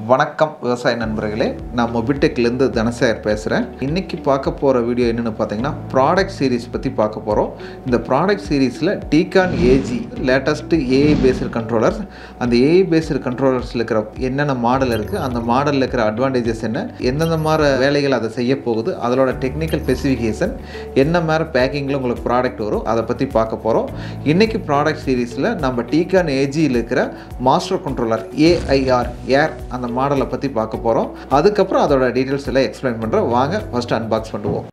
வணக்கம் விவசாய நண்பர்களே நான் மொபிடெக்லேருந்து தனசேகர் பேசுகிறேன் இன்றைக்கி பார்க்க போகிற வீடியோ என்னென்னு பார்த்தீங்கன்னா ப்ராடக்ட் சீரிஸ் பற்றி பார்க்க போகிறோம் இந்த ப்ராடக்ட் சீரீஸில் டீகான் AG latest AI based controllers அந்த ஏஐ பேஸ்டு கண்ட்ரோலர்ஸில் இருக்கிற என்னென்ன மாடல் இருக்குது அந்த மாடலில் இருக்கிற அட்வான்டேஜஸ் என்ன எந்தெந்த மாதிரி வேலைகள் அதை செய்ய போகுது அதோட டெக்னிக்கல் ஸ்பெசிஃபிகேஷன் என்ன மாதிரி பேக்கிங்கில் உங்களுக்கு ப்ராடக்ட் வரும் அதை பற்றி பார்க்க போகிறோம் இன்றைக்கி ப்ராடக்ட் சீரீஸில் நம்ம டீகான் ஏஜியில் இருக்கிற மாஸ்டர் கண்ட்ரோலர் ஏஐஆர் ஏர் அந்த மாடலை பற்றி பார்க்க போகிறோம் அதுக்கப்புறம் அதோட டீட்டெயில்ஸ் எல்லாம் எக்ஸ்பிளைன் பண்ணுறோம் வாங்க ஃபஸ்ட்டு அன்பாக்ஸ் பண்ணுவோம்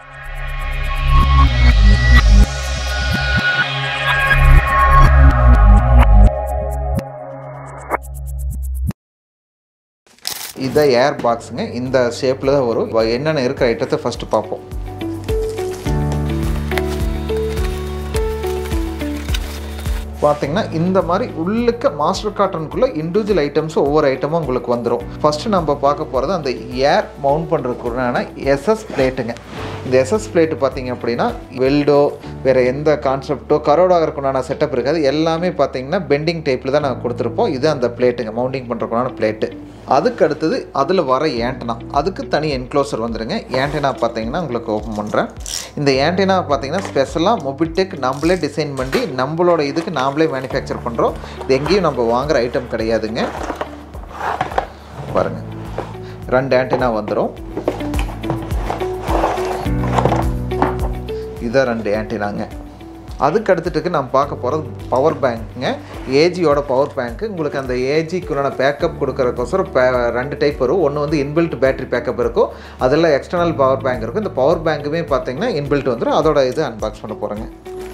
இதை ஏர் பாக்ஸுங்க இந்த ஷேப்பில் தான் வரும் வ- என்னென்ன இருக்கிற ஐட்டத்தை ஃபஸ்ட்டு பார்ப்போம் பார்த்தீங்கன்னா இந்த மாதிரி உள்ளுக்க மாஸ்டர் காட்டனுக்குள்ளே இண்டிவிஜுவல் ஐட்டம்ஸ் ஒவ்வொரு ஐட்டமும் உங்களுக்கு வந்துடும் ஃபஸ்ட்டு நம்ம பார்க்க போகிறது அந்த ஏர் மவுண்ட் பண்ணுறதுக்குறான எஸ்எஸ் பிளேட்டுங்க இந்த எஸ்எஸ் பிளேட்டு பார்த்தீங்க அப்படின்னா வெல்டோ வேறு எந்த கான்செப்டோ கரோட் ஆகிறதுக்குண்டான செட்டப் இருக்காது எல்லாமே பார்த்தீங்கன்னா பெண்டிங் டைப்பில் தான் நாங்கள் கொடுத்துருப்போம் இது அந்த பிளேட்டுங்க மவுண்டிங் பண்ணுறதுக்குண்டான பிளேட்டு அதுக்கு அடுத்தது அதில் வர ஏண்டனா அதுக்கு தனி என்க்ளோசர் வந்துடுங்க ஏண்டனா பார்த்தீங்கன்னா உங்களுக்கு ஓப்பன் பண்ணுறேன் இந்த ஏண்டனா பார்த்தீங்கன்னா ஸ்பெஷலாக மொபிடெக் நம்மளே டிசைன் பண்ணி நம்மளோட இதுக்கு நாமளே மேனுஃபேக்சர் பண்ணுறோம் இது எங்கேயும் நம்ம வாங்குற ஐட்டம் கிடையாதுங்க பாருங்கள் ரெண்டு ஆண்டனா வந்துடும் இதான் ரெண்டு ஆண்டனாங்க அதுக்கு அடுத்துட்டுக்கு நம்ம பார்க்க போகிறது பவர் பேங்க்குங்க ஏஜியோட பவர் பேங்க்கு உங்களுக்கு அந்த ஏஜிக்குள்ளான பேக்கப் கொடுக்குறக்கோசரம் பே ரெண்டு டைப் வரும் ஒன்று வந்து இன்பில்ட் பேட்டரி பேக்கப் இருக்கும் அதில் எக்ஸ்டர்னல் பவர் பேங்க் இருக்கும் இந்த பவர் பேங்க்குமே பார்த்தீங்கன்னா இன்பில்ட் வந்துடும் அதோட இது அன்பாக்ஸ் பண்ண போகிறேங்க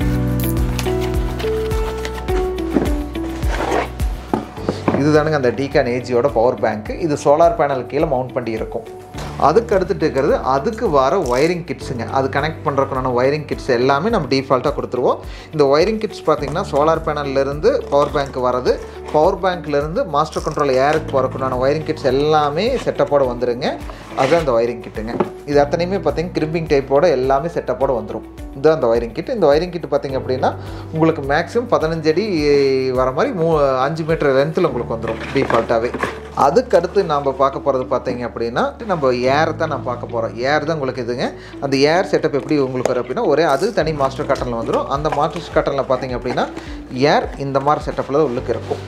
இதுதானுங்க அந்த டீகான் ஏஜியோட பவர் பேங்க்கு இது சோலார் பேனல் கீழே மவுண்ட் பண்ணி இருக்கும் அதுக்கு அடுத்துட்டு இருக்கிறது அதுக்கு வர ஒயரிங் கிட்ஸுங்க அது கனெக்ட் பண்ணுறதுக்கான ஒயரிங் கிட்ஸ் எல்லாமே நம்ம டிஃபால்ட்டாக கொடுத்துருவோம் இந்த ஒயரிங் கிட்ஸ் பார்த்தீங்கன்னா சோலார் பேனல்லேருந்து பவர் பேங்க் வரது பவர் பேங்க்லேருந்து மாஸ்டர் கண்ட்ரோல் ஏருக்கு போகிறதுக்குண்டான ஒயரிங் கிட்ஸ் எல்லாமே செட்டப்போட வந்துருங்க அதுதான் அந்த ஒயரிங் கிட்டுங்க இது அத்தனையுமே பார்த்தீங்கன்னா கிரிம்பிங் டைப்போட எல்லாமே செட்டப்போட வந்துடும் இதுதான் அந்த ஒயரிங் கிட் இந்த ஒயரிங் கிட் பார்த்தீங்க அப்படின்னா உங்களுக்கு மேக்ஸிமம் பதினஞ்சு அடி வர மாதிரி மூ அஞ்சு மீட்டர் லென்த்தில் உங்களுக்கு வந்துடும் டிஃபால்ட்டாகவே அதுக்கு அடுத்து நாம் பார்க்க போகிறது பார்த்தீங்க அப்படின்னா நம்ம ஏர் தான் நான் பார்க்க போகிறோம் ஏர் தான் உங்களுக்கு இதுங்க அந்த ஏர் செட்டப் எப்படி உங்களுக்கு வரும் அப்படின்னா ஒரே அது தனி மாஸ்டர் காட்டனில் வந்துடும் அந்த மாஸ்டர் காட்டனில் பார்த்தீங்க அப்படின்னா ஏர் இந்த மாதிரி செட்டப்பில் உள்ளுக்கு இருக்கும்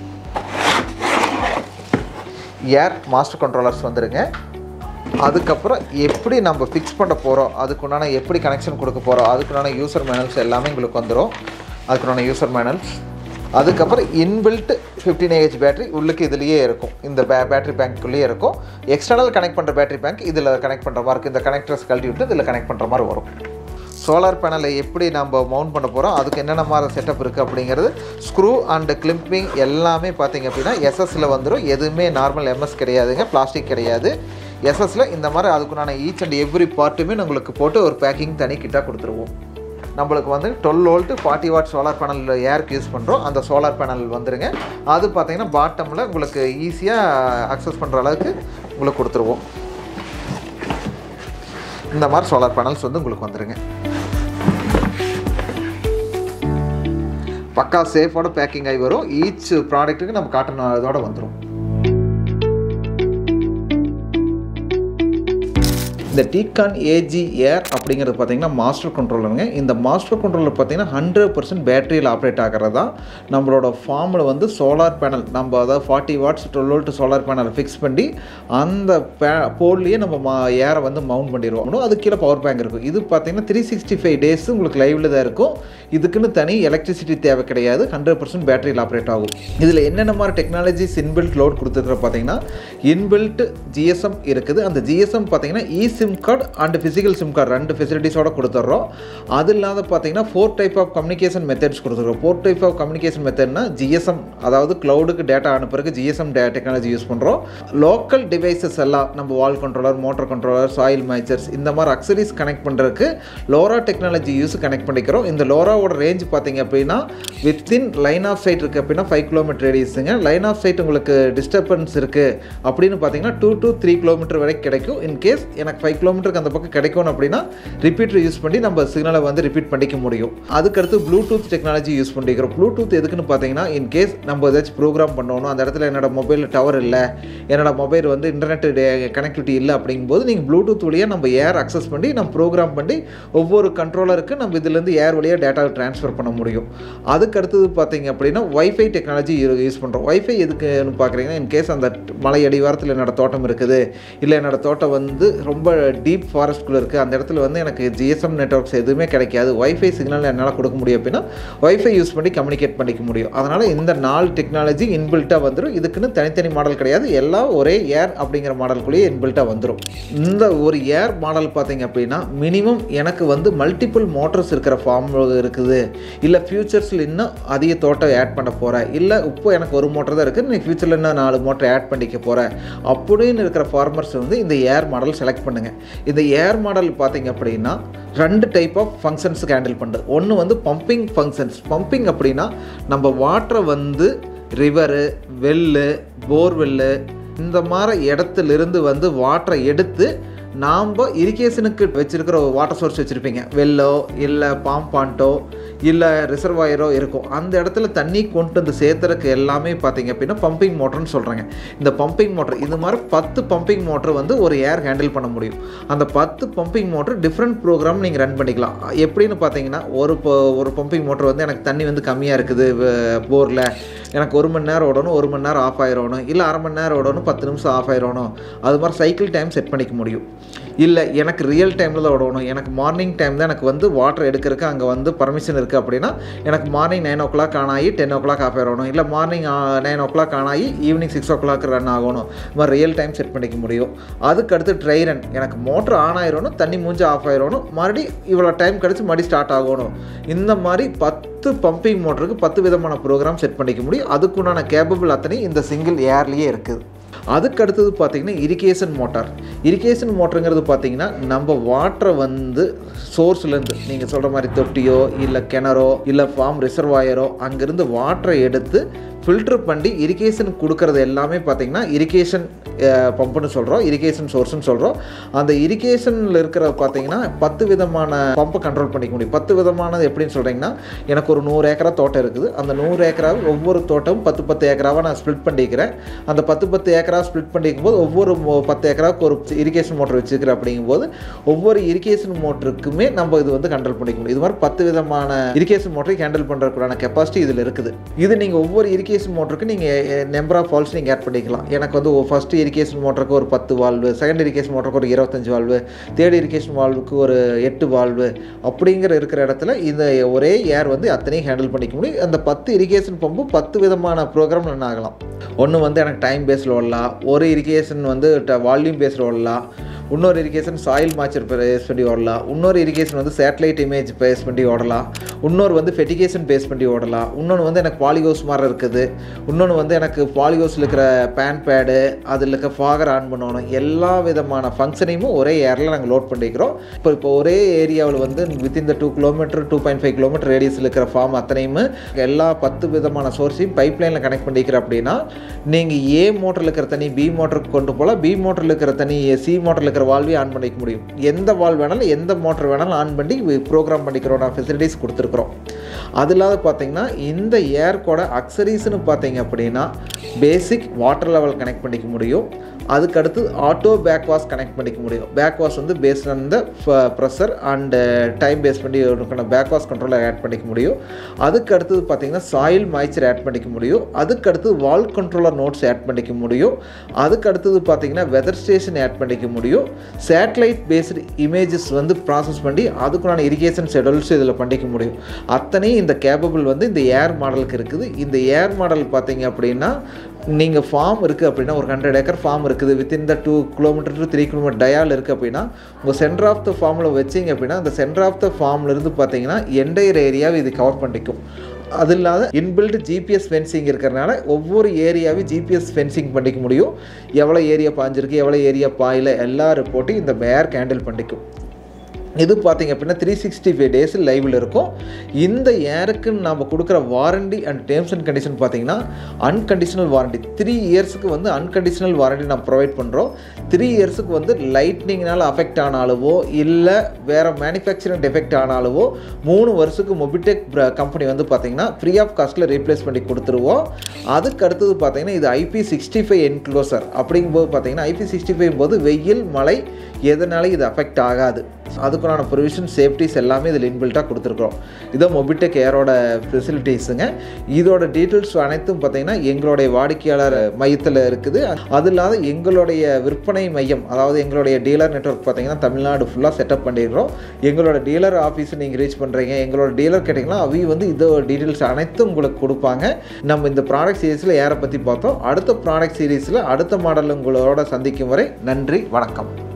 ஏர் மாஸ்டர் கண்ட்ரோலர்ஸ் வந்துருங்க அதுக்கப்புறம் எப்படி நம்ம ஃபிக்ஸ் பண்ண போகிறோம் அதுக்குண்டான எப்படி கனெக்ஷன் கொடுக்க போகிறோம் அதுக்குண்டான யூசர் மேனல்ஸ் எல்லாமே உங்களுக்கு வந்துடும் அதுக்குண்டான யூசர் மேனல்ஸ் அதுக்கப்புறம் இன்பில்ட் ஃபிஃப்டின் ஏஹெச் பேட்டரி உள்ளுக்கு இதுலேயே இருக்கும் இந்த பே பேட்டரி பேங்க்குள்ளேயே இருக்கும் எக்ஸ்டர்னல் கனெக்ட் பண்ணுற பேட்டரி பேங்க் இதில் கனெக்ட் பண்ணுற மாதிரி இருக்கும் இந்த கனெக்டர்ஸ் கழட்டி விட்டு இதில் கனெக்ட் பண்ணுற மாதிரி வரும் சோலார் பேனலை எப்படி நம்ம மவுண்ட் பண்ண போகிறோம் அதுக்கு என்னென்ன மாதிரி செட்டப் இருக்குது அப்படிங்கிறது ஸ்க்ரூ அண்ட் கிளிம்பிங் எல்லாமே பார்த்தீங்க அப்படின்னா எஸ்எஸ்சில் வந்துடும் எதுவுமே நார்மல் எம்எஸ் கிடையாதுங்க பிளாஸ்டிக் கிடையாது எஸ்எஸ்சில் இந்த மாதிரி அதுக்குண்டான ஈச் அண்ட் எவ்ரி பார்ட்டுமே உங்களுக்கு போட்டு ஒரு பேக்கிங் தனி கிட்டாக கொடுத்துருவோம் நம்மளுக்கு வந்து twelve volt forty watt solar panel ஏருக்கு யூஸ் பண்ணுறோம் அந்த சோலார் பேனல் வந்துருங்க அது பார்த்தீங்கன்னா பாட்டமில் உங்களுக்கு ஈஸியாக அக்சஸ் பண்ணுற அளவுக்கு உங்களுக்கு கொடுத்துருவோம் இந்த மாதிரி சோலார் பேனல்ஸ் வந்து உங்களுக்கு வந்துருங்க பக்கா சேஃபோட பேக்கிங் ஆகி வரும் ஈச் ப்ராடக்ட்டுக்கு நம்ம காட்டன் இதோட வந்துடும் இந்த டீகான் ஏஜி ஏர் அப்படிங்கிறது பார்த்தீங்கன்னா மாஸ்டர் கண்ட்ரோலருங்க இந்த மாஸ்டர் கண்ட்ரோலர் பார்த்தீங்கன்னா ஹண்ட்ரட் பர்சன்ட் பேட்டரியில் ஆப்ரேட் ஆகிறது தான் நம்மளோட ஃபார்மில் வந்து சோலார் பேனல் நம்ம அதாவது forty watts twelve volt solar பேனலை ஃபிக்ஸ் பண்ணி அந்த பே போர்ட்லேயே நம்ம மா ஏரை வந்து மவுண்ட் பண்ணிடுவோம் அது கீழே பவர் பேங்க் இருக்கும் இது பார்த்தீங்கன்னா த்ரீ சிக்ஸ்டி ஃபைவ் டேஸ் உங்களுக்கு லைவில் தான் இருக்கும் இதுக்குன்னு தனி எலக்ட்ரிசிட்டி தேவை கிடையாது ஹண்ட்ரட் பர்சன்ட் பேட்டரியில் ஆப்ரேட் ஆகும் இதில் என்னென்ன மாதிரி டெக்னாலஜிஸ் இன்பில்ட் லோட் கொடுத்துருக்குற பார்த்தீங்கன்னா இன்பில்ட் ஜிஎஸ்எம் இருக்குது அந்த ஜிஎஸ்எம் பார்த்தீங்கன்னா e sim card and physical sim card ரெண்டு ஃபெசிலிட்டிஸோட கொடுத்துட்றோம் அது இல்லாத பார்த்தீங்கன்னா four type of communication methods கொடுத்துருக்கோம் ஃபோர் டைப் ஆஃப் கம்யூனிகேஷன் மெத்தட்னா ஜிஎஸ்எம் அதாவது க்ளவுடுக்கு டேட்டா அனுப்புறதுக்கு ஜிஎஸ்எம் டே டெக்னாலஜி யூஸ் பண்ணுறோம் லோக்கல் டிவைசஸ் எல்லாம் நம்ம valve controller motor controller soil moistures இந்த மாதிரி அக்சரிஸ் கனெக்ட் பண்ணுறதுக்கு லோரா டெக்னாலஜி யூஸ் கனெக்ட் பண்ணிக்கிறோம் இந்த லோராவோட ரேஞ்ச் பார்த்தீங்க அப்படின்னா வித்தின் லைன் ஆஃப் சைட் இருக்குது அப்படின்னா ஃபைவ் கிலோமீட்டர் ரேடியஸுங்க லைன் ஆஃப் சைட் உங்களுக்கு டிஸ்டர்பன்ஸ் இருக்குது அப்படின்னு பார்த்தீங்கன்னா டூ to த்ரீ கிலோமீட்டர் வரைக்கும் கிடைக்கும் இன் கேஸ் எனக்கு ஃபைவ் ஃபைவ் கிலோமீட்டருக்கு அந்த பக்கம் கிடைக்கணும் அப்படின்னா ரிப்பீட்டர் யூஸ் பண்ணி நம்ம சிக்னலை வந்து ரிப்பீட் பண்ணிக்க முடியும் அதுக்கடுத்து ப்ளூடூத் டெக்னாலஜி யூஸ் பண்ணிக்கிறோம் ப்ளூடூத் எதுக்குன்னு பார்த்தீங்கன்னா இன் கேஸ் நம்ம ஏதாச்சும் ப்ரோக்ராம் பண்ணணும் அந்த இடத்துல என்னோட மொபைலில் டவர் இல்லை என்னோட மொபைல் வந்து இன்டர்நெட் கனெக்டிவிட்டி இல்லை அப்படிங்கும்போது நீங்கள் ப்ளூடூத் வழியாக நம்ம ஏர் அக்சஸ் பண்ணி நம்ம ப்ரோக்ராம் பண்ணி ஒவ்வொரு கண்ட்ரோலருக்கு நம்ம இதுலேருந்து ஏர் வழியாக டேட்டா ட்ரான்ஸ்ஃபர் பண்ண முடியும் அதுக்கு அடுத்தது பார்த்தீங்க அப்படின்னா வைஃபை டெக்னாலஜி யூஸ் பண்ணுறோம் வைஃபை எதுக்குன்னு பார்க்குறீங்கன்னா இன் கேஸ் அந்த மலை அடிவாரத்தில் என்னோட தோட்டம் இருக்குது இல்லை என்னோட தோட்டம் வந்து ரொம்ப டீப் ஃபாரஸ்ட்குள்ளே இருக்குது அந்த இடத்துல வந்து எனக்கு ஜிஎஸ்எம் நெட்ஒர்க்ஸ் எதுவுமே கிடைக்காது வைஃபை சிக்னல் என்னால் கொடுக்க முடியும் அப்படின்னா வைஃபை யூஸ் பண்ணி கம்யூனிகேட் பண்ணிக்க முடியும் அதனால் இந்த நாலு டெக்னாலஜி இன்பில்ட்டாக வந்துடும் இதுக்குன்னு தனித்தனி மாடல் கிடையாது எல்லாம் ஒரே ஏர் அப்படிங்கிற மாடலுக்குள்ளேயே இன்பில்ட்டாக வந்துடும் இந்த ஒரு ஏர் மாடல் பார்த்தீங்க அப்படின்னா மினிமம் எனக்கு வந்து மல்டிபிள் மோட்டர்ஸ் இருக்கிற ஃபார்ம் இருக்குது இல்லை ஃபியூச்சர்ஸில் இன்னும் அதிக தோட்டம் ஆட் பண்ண போகிறேன் இல்லை இப்போ எனக்கு ஒரு மோட்டர் தான் இருக்குது நீ ஃபியூச்சரில் இன்னும் நாலு மோட்டர் ஆட் பண்ணிக்க போகிறேன் அப்படின்னு இருக்கிற ஃபார்மர்ஸ் வந்து இந்த ஏர் மாடல் செலக்ட் பண்ணுங்கள் இந்த ஏர் மாடல் பார்த்தீங்க அப்படின்னா ரெண்டு டைப் ஆஃப் ஃபங்க்ஷன்ஸுக்கு ஹேண்டில் பண்ணுது ஒன்று வந்து பம்பிங் ஃபங்க்ஷன்ஸ் பம்பிங் அப்படின்னா நம்ம வாட்டரை வந்து ரிவரு வெல்லு போர்வெல்லு இந்த மாதிரி இடத்துலேருந்து வந்து வாட்டரை எடுத்து நாம் இரிகேஷனுக்கு வச்சுருக்கிற வாட்டர் சோர்ஸ் வச்சுருப்பீங்க வெள்ளோ இல்லை பாம்பாண்டோ இல்லை ரிசர்வாயரோ இருக்கும் அந்த இடத்துல தண்ணி கொண்டு வந்து சேர்த்துறதுக்கு எல்லாமே பார்த்தீங்க அப்படின்னா பம்பிங் மோட்டர்னு சொல்கிறாங்க இந்த பம்பிங் மோட்டர் இது மாதிரி பத்து பம்பிங் மோட்டர் வந்து ஒரு ஏர் ஹேண்டில் பண்ண முடியும் அந்த பத்து பம்பிங் மோட்டர் டிஃப்ரெண்ட் ப்ரோக்ராம் நீங்கள் ரன் பண்ணிக்கலாம் எப்படின்னு பார்த்தீங்கன்னா ஒரு ப- ஒரு பம்பிங் மோட்டர் வந்து எனக்கு தண்ணி வந்து கம்மியாக இருக்குது போரில் எனக்கு ஒரு மணி நேரம் ஓடணும் ஒரு மணி நேரம் ஆஃப் ஆயிரணும் இல்லை அரை மணி நேரம் ஓடணும் பத்து நிமிஷம் ஆஃப் ஆயிரணும் அது மாதிரி சைக்கிள் டைம் செட் பண்ணிக்க முடியும் இல்லை எனக்கு ரியல் டைமில் தான் ஓடணும் எனக்கு மார்னிங் டைம் தான் எனக்கு வந்து வாட்டர் எடுக்கிறதுக்கு அங்கே வந்து பர்மிஷன் இருக்குது அப்படின்னா எனக்கு morning nine o'clock on ஆகி டென் ஓ கிளாக் ஆஃப் ஆயிரணும் இல்லை morning nine o'clock on ஆகி evening six o'clock run ஆகணும் இது மாதிரி ரியல் டைம் செட் பண்ணிக்க முடியும் அதுக்கு அடுத்து ட்ரை ரன் எனக்கு மோட்டர் ஆன் ஆயிரணும் தண்ணி மூஞ்சி ஆஃப் ஆயிரணும் மறுபடி இவ்வளோ டைம் கழிச்சு மறுபடி ஸ்டார்ட் ஆகணும் இந்த மாதிரி பத்து பம்பிங் மோட்டருக்கு பத்து விதமான ப்ரோக்ராம் செட் பண்ணிக்க முடியும் அதுக்குண்டான கேப்பபிள் அத்தனை இந்த சிங்கிள் ஏர்லேயே இருக்குது அதுக்கு அடுத்தது பார்த்தீங்கன்னா இரிகேஷன் மோட்டார் இரிகேஷன் மோட்டருங்கிறது பார்த்தீங்கன்னா நம்ம வாட்டரை வந்து சோர்ஸ்லேருந்து நீங்கள் சொல்கிற மாதிரி தொட்டியோ இல்லை கிணறோ இல்லை ஃபார்ம் ரிசர்வாயரோ அங்கேருந்து வாட்டரை எடுத்து ஃபில்டர் பண்ணி இரிகேஷன் கொடுக்கறது எல்லாமே பார்த்தீங்கன்னா இரிகேஷன் பம்புன்னு சொல்கிறோம் இரிகேஷன் சோர்ஸ்னு சொல்கிறோம் அந்த இரிகேஷனில் இருக்கிற பார்த்தீங்கன்னா பத்து விதமான பம்பை கண்ட்ரோல் பண்ணிக்க முடியும் பத்து விதமானது எப்படின்னு சொல்கிறீங்கன்னா எனக்கு ஒரு நூறு ஏக்கரா தோட்டம் இருக்குது அந்த நூறு ஏக்கராவை ஒவ்வொரு தோட்டமும் பத்து பத்து ஏக்கராவாக நான் ஸ்ப்ளிட் பண்ணிக்கிறேன் அந்த பத்து பத்து ஏக்கரா ஸ்ப்ளிட் பண்ணிக்கும் போது ஒவ்வொரு மோ- பத்து ஏக்கராவுக்கு ஒரு இரிகேஷன் மோட்டர் வச்சுக்கிறேன் அப்படிங்கும்போது ஒவ்வொரு இரிகேஷன் மோட்டருக்குமே நம்ம இது வந்து கண்ட்ரோல் பண்ணிக்க முடியும் இது மாதிரி பத்து விதமான இரிகேஷன் மோட்டரை ஹேண்டில் பண்ணுறதுக்கான கெப்பாசிட்டி இதில் இருக்குது இது நீங்கள் ஒவ்வொரு இரிகேஷன் மோட்டருக்கு நீங்கள் நம்பர் ஆஃப் வால்ஸ் நீங்கள் ஆட் பண்ணிக்கலாம் எனக்கு வந்து ஃபஸ்ட்டு இரிகேஷன் மோட்டருக்கு ஒரு பத்து வால்வு செகண்ட் இரிகேஷன் மோட்டருக்கு ஒரு இருபத்தஞ்சு வால்வு தேர்ட் இரிகேஷன் வால்வுக்கு ஒரு எட்டு வால்வு அப்படிங்கிற இருக்கிற இடத்துல இந்த ஒரே ஏர் வந்து அத்தனையும் ஹேண்டில் பண்ணிக்க முடியும் அந்த பத்து இரிகேஷன் பம்பு பத்து விதமான ப்ரோக்ராம் ரன் ஆகலாம் ஒன்று வந்து எனக்கு டைம் பேஸில் ஓடலாம் ஒரு இரிகேஷன் வந்து வால்யூம் பேஸில் ஓடலாம் இன்னொரு இரிகேஷன் சாயில் மாய்ச்சர் பேஸ் பண்ணி ஓடலாம் இன்னொரு இரிகேஷன் வந்து சேட்டலைட் இமேஜ் பேஸ் பண்ணி ஓடலாம் இன்னொரு வந்து ஃபெட்டிகேஷன் பேஸ் பண்ணி ஓடலாம் இன்னொன்று வந்து எனக்கு பாலிகோஸ் மாதிரி இருக்குது இன்னொன்று வந்து எனக்கு பாலிகோஸில் இருக்கிற பேன் பேடு அதில் இருக்க ஃபாகர் ஆன் பண்ணணும் எல்லா விதமான ஃபங்க்ஷனையும் ஒரே ஏரில் நாங்கள் லோட் பண்ணிக்கிறோம் இப்போ இப்போ ஒரே ஏரியாவில் வந்து within the two kilometre two point five kilometre ரேடியஸில் இருக்கிற ஃபார்ம் அத்தனையும் எல்லா பத்து விதமான சோர்ஸையும் பைப் லைனில் கனெக்ட் பண்ணிக்கிற அப்படின்னா நீங்கள் ஏ மோட்டரில் இருக்கிற தண்ணி பி மோட்டருக்கு கொண்டு போகலாம் பி மோட்டரில் இருக்கிற தண்ணி சி மோட்டரில் இருக்கிற வால்வையும் ஆன் பண்ணிக்க முடியும் எந்த வால்வ் வேணாலும் எந்த மோட்டர் வேணாலும் ஆன் பண்ணி ப்ரோக்ராம் பண்ணிக்கிறோம் நான் ஃபெசிலிட்டிஸ் கொடுத்துருக்குறோம் அது இல்லாத பார்த்தீங்கன்னா இந்த ஏர்கோட அக்சரிஸ்னு பார்த்தீங்க அப்படின்னா பேசிக் வாட்டர் லெவல் கனெக்ட் பண்ணிக்க முடியும் அதுக்கு அடுத்து ஆட்டோ பேக் வாஷ் கனெக்ட் பண்ணிக்க முடியும் பேக் வாஷ் வந்து based on the pressure and time base பண்ணி பேக் வாஷ் கண்ட்ரோலை ஆட் பண்ணிக்க முடியும் அதுக்கு அடுத்தது பார்த்தீங்கன்னா சாயில் மாய்ச்சர் ஆட் பண்ணிக்க முடியும் அதுக்கு அடுத்தது வால் கண்ட்ரோலர் நோட்ஸ் ஆட் பண்ணிக்க முடியும் அதுக்கு அடுத்தது பார்த்தீங்கன்னா வெதர் ஸ்டேஷன் ஆட் பண்ணிக்க முடியும் சேட்டலைட் பேஸ்டு இமேஜஸ் வந்து ப்ராசஸ் பண்ணி அதுக்குண்டான இரிகேஷன் ஷெடியூல்ஸ் இதில் பண்ணிக்க முடியும் அத்தனையும் இந்த கேப்பபிள் வந்து இந்த ஏர் மாடலுக்கு இருக்குது இந்த ஏர் மாடல் பார்த்தீங்க அப்படின்னா நீங்கள் ஃபார்ம் இருக்குது அப்படின்னா ஒரு ஹண்ட்ரட் ஏக்கர் ஃபார்ம் இருக்குது within the two kilometre to three kilometre டயால் இருக்குது அப்படின்னா உங்கள் சென்டர் ஆஃப் த ஃபார்மில் வச்சிங்க அப்படின்னா அந்த சென்டர் ஆஃப் த ஃபார்ம்லேருந்து பார்த்தீங்கன்னா என்டையர் ஏரியாவை இது கவர் பண்ணிக்கும் அது இல்லாத இன்பில்ட் ஜிபிஎஸ் ஃபென்சிங் இருக்கிறனால ஒவ்வொரு ஏரியாவையும் ஜிபிஎஸ் ஃபென்சிங் பண்ணிக்க முடியும் எவ்வளோ ஏரியா பாஞ்சிருக்கு எவ்வளோ ஏரியா பாயில் எல்லா ரிப்போர்ட்டையும் இந்த மேயர் ஹேண்டில் பண்ணிக்கும் இது பார்த்தீங்க அப்படின்னா த்ரீ சிக்ஸ்டி ஃபைவ் டேஸ் லைவில் இருக்கும் இந்த ஏருக்குன்னு நம்ம கொடுக்குற warranty and terms and condition பார்த்தீங்கன்னா அன்கண்டிஷனல் வாரண்டி த்ரீ இயர்ஸுக்கு வந்து அன்கண்டிஷனல் வாரண்டி நம்ம ப்ரொவைட் பண்ணுறோம் த்ரீ இயர்ஸுக்கு வந்து லைட்னிங்னால் அஃபெக்ட் ஆனாலவோ இல்லை வேறு மேனுஃபேக்சரிங் டெஃபெக்ட் ஆனாலவோ மூணு வருஷத்துக்கு மொபிடெக் கம்பெனி வந்து பார்த்தீங்கன்னா ஃப்ரீ ஆஃப் காஸ்ட்டில் ரீப்ளேஸ் பண்ணி கொடுத்துருவோம் அதுக்கு அடுத்தது பார்த்தீங்கன்னா இது ஐபி சிக்ஸ்டி ஃபைவ் என்க்ளோசர் அப்படிங்கும்போது பார்த்தீங்கன்னா ஐபி சிக்ஸ்டி ஃபைவ் போது வெயில் மழை எதனால இது அஃபெக்ட் ஆகாது அதுக்குண்டான ப்ரொவிஷன் சேஃப்டிஸ் எல்லாமே இதில் இன்பில்ட்டாக கொடுத்துருக்குறோம் இதோ மொபிடெக் ஏரோட ஃபெசிலிட்டிஸுங்க இதோட டீட்டெயில்ஸ் அனைத்தும் பார்த்தீங்கன்னா எங்களுடைய வாடிக்கையாளர் மையத்தில் இருக்குது அது இல்லாத எங்களுடைய விற்பனை மையம் அதாவது எங்களுடைய டீலர் நெட்வொர்க் பார்த்தீங்கன்னா தமிழ்நாடு ஃபுல்லாக செட்டப் பண்ணிடுறோம் எங்களோட டீலர் ஆஃபீஸை நீங்கள் ரீச் பண்ணுறீங்க எங்களோட டீலர் கேட்டிங்கன்னா அவங்க வந்து இதோட டீட்டெயில்ஸ் அனைத்தும் உங்களுக்கு கொடுப்பாங்க நம்ம இந்த ப்ராடக்ட் சீரீஸில் ஏரை பற்றி பார்த்தோம் அடுத்த ப்ராடக்ட் சீரீஸில் அடுத்த மாடல் உங்களோட சந்திக்கும் வரை நன்றி வணக்கம்